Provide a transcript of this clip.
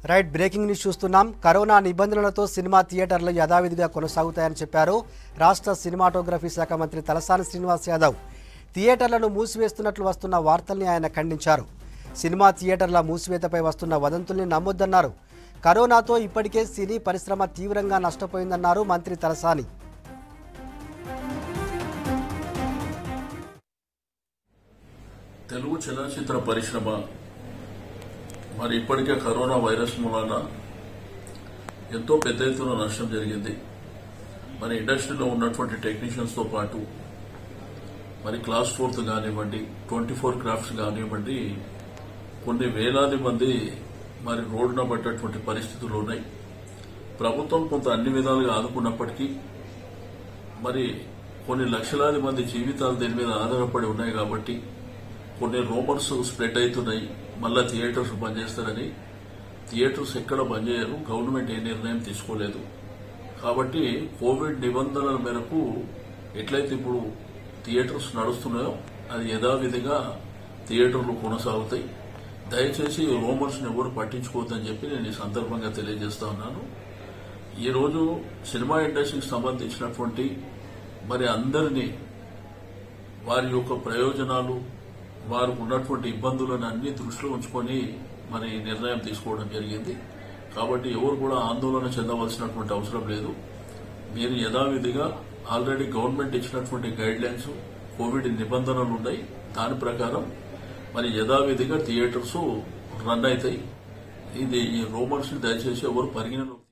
right breaking news చూస్తున్నాం corona నిబంధనలతో cinema థియేటర్లు యథావిధిగా కొనసాగుతాయని చెప్పారు రాష్ట్ర సినిమాటోగ్రఫీ శాఖ మంత్రి తలసాని శ్రీనివాస్ యాదవ్ థియేటర్లను మూసివేస్తున్నట్లు వస్తున్న వార్తల్ని ఆయన ఖండించారు సినిమా థియేటర్ల మూసివేతపై వస్తున్న వదంతుల్ని నమ్మొద్దన్నారు కరోనాతో ఇప్పటికే సినీ పరిశ్రమ తీవ్రంగా నష్టపోయిందన్నారు మంత్రి తలసాని తెలుగు చలనచిత్ర పరిశ్రమ మరి ఇప్పటికే కరోనా వైరస్ మూలాన ఎంతో పెద్ద ఎత్తున నష్టం జరిగింది మరి ఇండస్ట్రీలో ఉన్నటువంటి టెక్నీషియన్స్తో పాటు మరి క్లాస్ ఫోర్త్ కానివ్వండి ట్వంటీ ఫోర్ క్రాఫ్ట్స్ కానివ్వండి కొన్ని వేలాది మంది మరి రోడ్డున పడ్డటువంటి పరిస్థితులు ఉన్నాయి ప్రభుత్వం కొంత అన్ని విధాలుగా ఆదుకున్నప్పటికీ మరి కొన్ని లక్షలాది మంది జీవితాలు దీని మీద ఆధారపడి ఉన్నాయి కాబట్టి కొన్ని రూమర్స్ స్ప్రెడ్ అవుతున్నాయి మళ్ళా థియేటర్స్ బంద్ చేస్తారని థియేటర్స్ ఎక్కడ బంద్ చేయరు గవర్నమెంట్ ఏ నిర్ణయం తీసుకోలేదు కాబట్టి కోవిడ్ నిబంధనల మేరకు ఎట్లయితే ఇప్పుడు థియేటర్స్ నడుస్తున్నాయో అది యథావిధిగా థియేటర్లు కొనసాగుతాయి దయచేసి రూమర్స్ని ఎవరు పట్టించుకోవద్దని చెప్పి నేను ఈ సందర్భంగా తెలియజేస్తా ఉన్నాను ఈరోజు సినిమా ఇండస్ట్రీకి సంబంధించినటువంటి మరి అందరినీ వారి యొక్క ప్రయోజనాలు వారికి ఉన్నటువంటి ఇబ్బందులను అన్ని దృష్టిలో ఉంచుకొని మరి ఈ నిర్ణయం తీసుకోవడం జరిగింది కాబట్టి ఎవరు కూడా ఆందోళన చెందవలసినటువంటి అవసరం లేదు మీరు యథావిధిగా ఆల్రెడీ గవర్నమెంట్ ఇచ్చినటువంటి గైడ్ లైన్స్ కోవిడ్ నిబంధనలు ఉన్నాయి దాని ప్రకారం మరి యథావిధిగా థియేటర్స్ రన్ అవుతాయి ఇది ఈ రూమర్స్ దయచేసి ఎవరు పరిగణలోకి